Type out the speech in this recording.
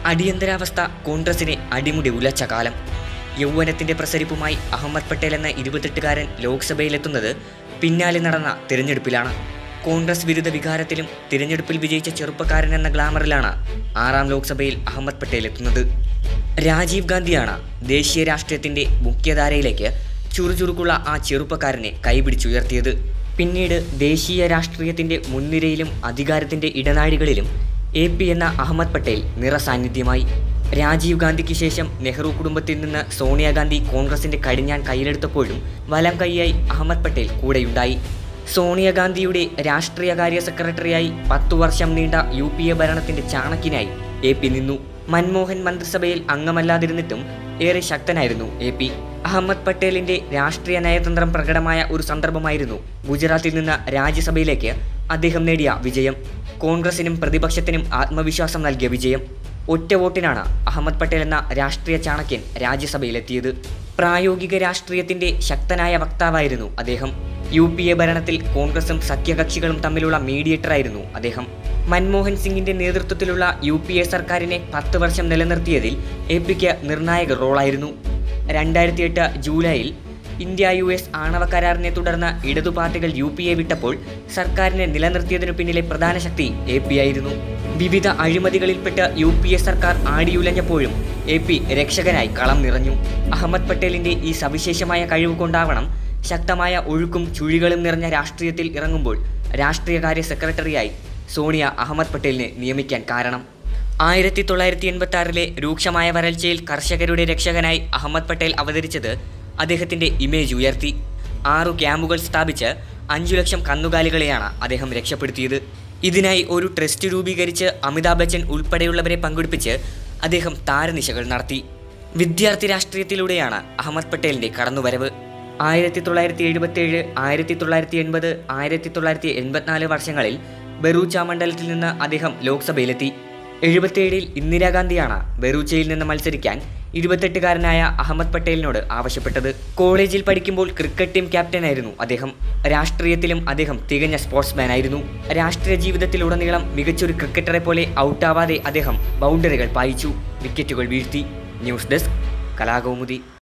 അടിയന്തരാവസ്ഥ കോൺഗ്രസിനെ അടിമുടി ഉലച്ച കാലം യൗവനത്തിന്റെ പ്രസരിപ്പുമായി അഹമ്മദ് പട്ടേൽ എന്ന ഇരുപത്തെട്ടുകാരൻ ലോക്സഭയിലെത്തുന്നത് പിന്നാലെ നടന്ന തിരഞ്ഞെടുപ്പിലാണ് കോൺഗ്രസ് വിരുദ്ധ വികാരത്തിലും തിരഞ്ഞെടുപ്പിൽ വിജയിച്ച ചെറുപ്പക്കാരൻ എന്ന ഗ്ലാമറിലാണ് ആറാം ലോക്സഭയിൽ അഹമ്മദ് പട്ടേൽ എത്തുന്നത് രാജീവ് ഗാന്ധിയാണ് ദേശീയ രാഷ്ട്രീയത്തിന്റെ മുഖ്യധാരയിലേക്ക് ചുറുചുറുക്കുള്ള ആ ചെറുപ്പക്കാരനെ കൈപിടിച്ചുയർത്തിയത് പിന്നീട് ദേശീയ രാഷ്ട്രീയത്തിന്റെ മുൻനിരയിലും അധികാരത്തിന്റെ ഇടനാഴികളിലും എ പി എന്ന അഹമ്മദ് പട്ടേൽ നിറസാന്നിധ്യമായി രാജീവ് ഗാന്ധിക്ക് ശേഷം നെഹ്റു കുടുംബത്തിൽ നിന്ന് സോണിയാഗാന്ധി കോൺഗ്രസിന്റെ കടിഞ്ഞാൻ കയ്യിലെടുത്തപ്പോഴും വലം കൈയായി അഹമ്മദ് പട്ടേൽ കൂടെയുണ്ടായി സോണിയാഗാന്ധിയുടെ രാഷ്ട്രീയകാര്യ സെക്രട്ടറിയായി പത്തു വർഷം നീണ്ട യു പി എ ഭരണത്തിന്റെ ചാണക്കിനായി എ പി നിന്നു മൻമോഹൻ മന്ത്രിസഭയിൽ അംഗമല്ലാതിരുന്നിട്ടും ഏറെ ശക്തനായിരുന്നു എ പി അഹമ്മദ് പട്ടേലിന്റെ രാഷ്ട്രീയ നയതന്ത്രം പ്രകടമായ ഒരു സന്ദർഭമായിരുന്നു ഗുജറാത്തിൽ നിന്ന് രാജ്യസഭയിലേക്ക് അദ്ദേഹം നേടിയ വിജയം കോൺഗ്രസിനും പ്രതിപക്ഷത്തിനും ആത്മവിശ്വാസം നൽകിയ വിജയം ഒറ്റ വോട്ടിനാണ് അഹമ്മദ് പട്ടേൽ എന്ന രാഷ്ട്രീയ ചാണക്യൻ രാജ്യസഭയിലെത്തിയത് പ്രായോഗിക രാഷ്ട്രീയത്തിന്റെ ശക്തനായ വക്താവായിരുന്നു അദ്ദേഹം യു പി എ ഭരണത്തിൽ കോൺഗ്രസും സഖ്യകക്ഷികളും തമ്മിലുള്ള മീഡിയേറ്ററായിരുന്നു അദ്ദേഹം മൻമോഹൻ സിംഗിന്റെ നേതൃത്വത്തിലുള്ള യു പി എ സർക്കാരിനെ പത്ത് വർഷം നിലനിർത്തിയതിൽ എ പിക്ക് നിർണായക റോളായിരുന്നു രണ്ടായിരത്തി എട്ട് ജൂലൈയിൽ ഇന്ത്യ യു എസ് ആണവ കരാറിനെ തുടർന്ന് ഇടതു പാർട്ടികൾ യു പി എ വിട്ടപ്പോൾ സർക്കാരിനെ നിലനിർത്തിയതിനു പിന്നിലെ പ്രധാന ശക്തി എ പി ആയിരുന്നു വിവിധ അഴിമതികളിൽപ്പെട്ട് യു പി എ സർക്കാർ ആടിയുലഞ്ഞപ്പോഴും എ പി രക്ഷകനായി കളം നിറഞ്ഞു അഹമ്മദ് പട്ടേലിന്റെ ഈ സവിശേഷമായ കഴിവ് കൊണ്ടാവണം ശക്തമായ ഒഴുക്കും ചുഴികളും നിറഞ്ഞ രാഷ്ട്രീയത്തിൽ ഇറങ്ങുമ്പോൾ രാഷ്ട്രീയകാര്യ സെക്രട്ടറിയായി സോണിയ അഹമ്മദ് പട്ടേലിനെ നിയമിക്കാൻ കാരണം ആയിരത്തി തൊള്ളായിരത്തി എൺപത്തി ആറിലെ രൂക്ഷമായ വരൾച്ചയിൽ കർഷകരുടെ രക്ഷകനായി അഹമ്മദ് പട്ടേൽ അവതരിച്ചത് അദ്ദേഹത്തിന്റെ ഇമേജ് ഉയർത്തി ആറു ക്യാമ്പുകൾ സ്ഥാപിച്ച് അഞ്ചു ലക്ഷം കന്നുകാലികളെയാണ് അദ്ദേഹം രക്ഷപ്പെടുത്തിയത് ഇതിനായി ഒരു ട്രസ്റ്റ് രൂപീകരിച്ച് അമിതാഭ് ബച്ചൻ ഉൾപ്പെടെയുള്ളവരെ പങ്കെടുപ്പിച്ച് അദ്ദേഹം താരനിശകൾ നടത്തി വിദ്യാർത്ഥി രാഷ്ട്രീയത്തിലൂടെയാണ് അഹമ്മദ് പട്ടേലിന്റെ കടന്നുവരവ് ആയിരത്തി തൊള്ളായിരത്തി എഴുപത്തേഴ് ആയിരത്തി തൊള്ളായിരത്തി എൺപത് ആയിരത്തി തൊള്ളായിരത്തി എൺപത്തിനാല് വർഷങ്ങളിൽ ബറൂച്ച മണ്ഡലത്തിൽ നിന്ന് അദ്ദേഹം ലോക്സഭയിലെത്തി എഴുപത്തിയേഴിൽ ഇന്ദിരാഗാന്ധിയാണ് ബറൂച്ചയിൽ നിന്ന് മത്സരിക്കാൻ ഇരുപത്തെട്ടുകാരനായ അഹമ്മദ് പട്ടേലിനോട് ആവശ്യപ്പെട്ടത് കോളേജിൽ പഠിക്കുമ്പോൾ ക്രിക്കറ്റ് ടീം ക്യാപ്റ്റനായിരുന്നു അദ്ദേഹം രാഷ്ട്രീയത്തിലും അദ്ദേഹം തികഞ്ഞ സ്പോർട്സ്മാനായിരുന്നു രാഷ്ട്രീയ ജീവിതത്തിലുടനീളം മികച്ചൊരു ക്രിക്കറ്ററെ പോലെ ഔട്ടാവാതെ അദ്ദേഹം ബൗണ്ടറികൾ പായിച്ചു വിക്കറ്റുകൾ വീഴ്ത്തി ന്യൂസ് ഡെസ്ക് കലാകൗമുദി